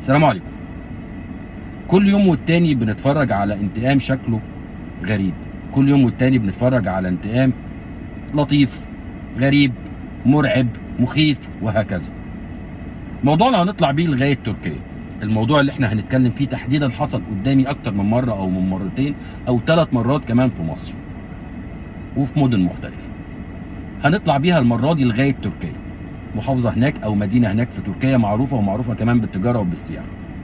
السلام عليكم كل يوم والتاني بنتفرج على انتقام شكله غريب كل يوم والتاني بنتفرج على انتقام لطيف غريب مرعب مخيف وهكذا موضوعنا هنطلع بيه لغايه تركيا الموضوع اللي احنا هنتكلم فيه تحديدا حصل قدامي اكتر من مره او من مرتين او ثلاث مرات كمان في مصر وفي مدن مختلفه هنطلع بيها المره دي لغايه تركيا محافظه هناك او مدينه هناك في تركيا معروفه ومعروفه كمان بالتجاره وبالسياحه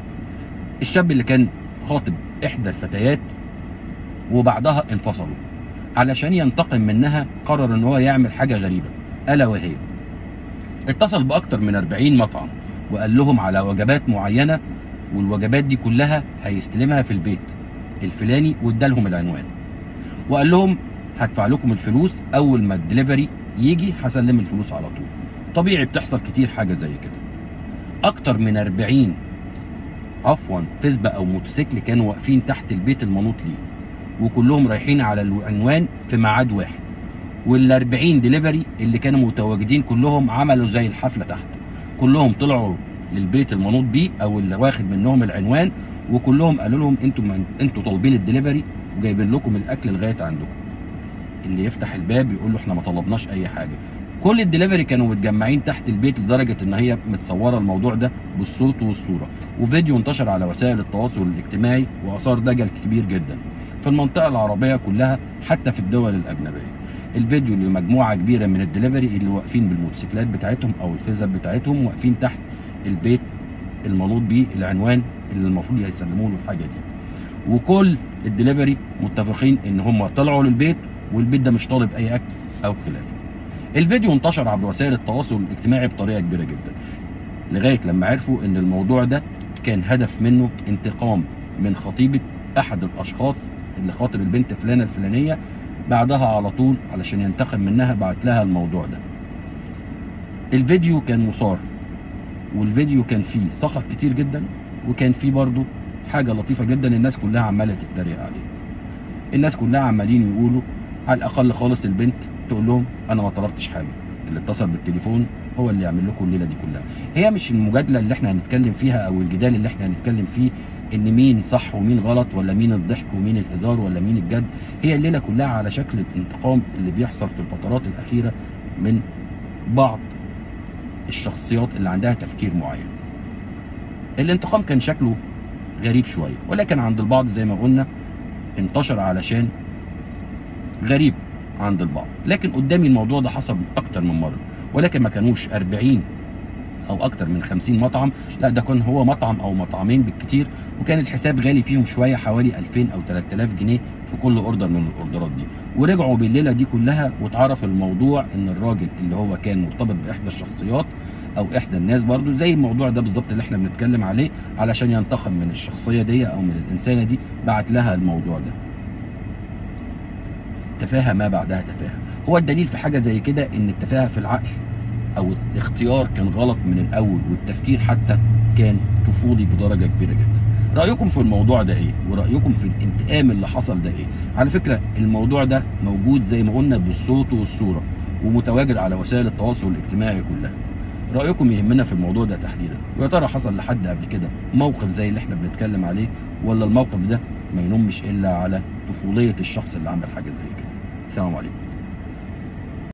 الشاب اللي كان خاطب احدى الفتيات وبعدها انفصلوا علشان ينتقم منها قرر ان هو يعمل حاجه غريبه الا وهي اتصل باكتر من 40 مطعم وقال لهم على وجبات معينه والوجبات دي كلها هيستلمها في البيت الفلاني وادالهم العنوان وقال لهم هدفع لكم الفلوس اول ما الدليفري يجي هسلم الفلوس على طول طبيعي بتحصل كتير حاجه زي كده اكتر من 40 عفوا فيسبا او موتوسيكل كانوا واقفين تحت البيت المنوط ليه وكلهم رايحين على العنوان في ميعاد واحد وال 40 دليفري اللي كانوا متواجدين كلهم عملوا زي الحفله تحت كلهم طلعوا للبيت المنوط بيه او اللي واخد منهم العنوان وكلهم قالوا لهم انتوا من انتوا طالبين الدليفري وجايبين لكم الاكل لغايه عندكم اللي يفتح الباب يقول له احنا ما طلبناش اي حاجه كل الدليفري كانوا متجمعين تحت البيت لدرجه ان هي متصوره الموضوع ده بالصوت والصوره وفيديو انتشر على وسائل التواصل الاجتماعي واثار دجل كبير جدا في المنطقه العربيه كلها حتى في الدول الاجنبيه الفيديو لمجموعه كبيره من الدليفري اللي واقفين بالموتوسيكلات بتاعتهم او الفيزا بتاعتهم واقفين تحت البيت المنوط بيه العنوان اللي المفروض هيسلموا له الحاجه دي وكل الدليفري متفقين ان هم طلعوا للبيت والبيت ده مش طالب اي اكل او خلافه الفيديو انتشر عبر وسائل التواصل الاجتماعي بطريقه كبيره جدا لغايه لما عرفوا ان الموضوع ده كان هدف منه انتقام من خطيبه احد الاشخاص اللي خاطب البنت فلانه الفلانيه بعدها على طول علشان ينتقم منها بعت لها الموضوع ده الفيديو كان مثار والفيديو كان فيه سخط كتير جدا وكان فيه برضه حاجه لطيفه جدا الناس كلها عماله تتريق عليه الناس كلها عمالين يقولوا على الاقل خالص البنت تقول لهم انا ما طلبتش حاجه اللي اتصل بالتليفون هو اللي يعمل لكم الليله دي كلها هي مش المجادله اللي احنا هنتكلم فيها او الجدال اللي احنا هنتكلم فيه ان مين صح ومين غلط ولا مين الضحك ومين الهزار ولا مين الجد هي الليله كلها على شكل الانتقام اللي بيحصل في الفترات الاخيره من بعض الشخصيات اللي عندها تفكير معين الانتقام كان شكله غريب شويه ولكن عند البعض زي ما قلنا انتشر علشان غريب عند البعض لكن قدامي الموضوع ده حصل اكتر من مره ولكن ما كانوش 40 او اكتر من 50 مطعم لا ده كان هو مطعم او مطعمين بالكتير وكان الحساب غالي فيهم شويه حوالي 2000 او 3000 جنيه في كل اوردر من الاوردرات دي ورجعوا بالليله دي كلها واتعرف الموضوع ان الراجل اللي هو كان مرتبط باحدى الشخصيات او احدى الناس برضو زي الموضوع ده بالظبط اللي احنا بنتكلم عليه علشان ينتقم من الشخصيه دي او من الانسانه دي بعت لها الموضوع ده تفاهه ما بعدها تفاهه هو الدليل في حاجه زي كده ان التفاهه في العقل او الاختيار كان غلط من الاول والتفكير حتى كان طفولي بدرجه كبيره جدا رايكم في الموضوع ده ايه ورايكم في الانتقام اللي حصل ده ايه على فكره الموضوع ده موجود زي ما قلنا بالصوت والصوره ومتواجد على وسائل التواصل الاجتماعي كلها رايكم يهمنا في الموضوع ده تحديدا ويا ترى حصل لحد قبل كده موقف زي اللي احنا بنتكلم عليه ولا الموقف ده ما ينمش الا على طفوليه الشخص اللي عمل حاجه زي كده السلام عليكم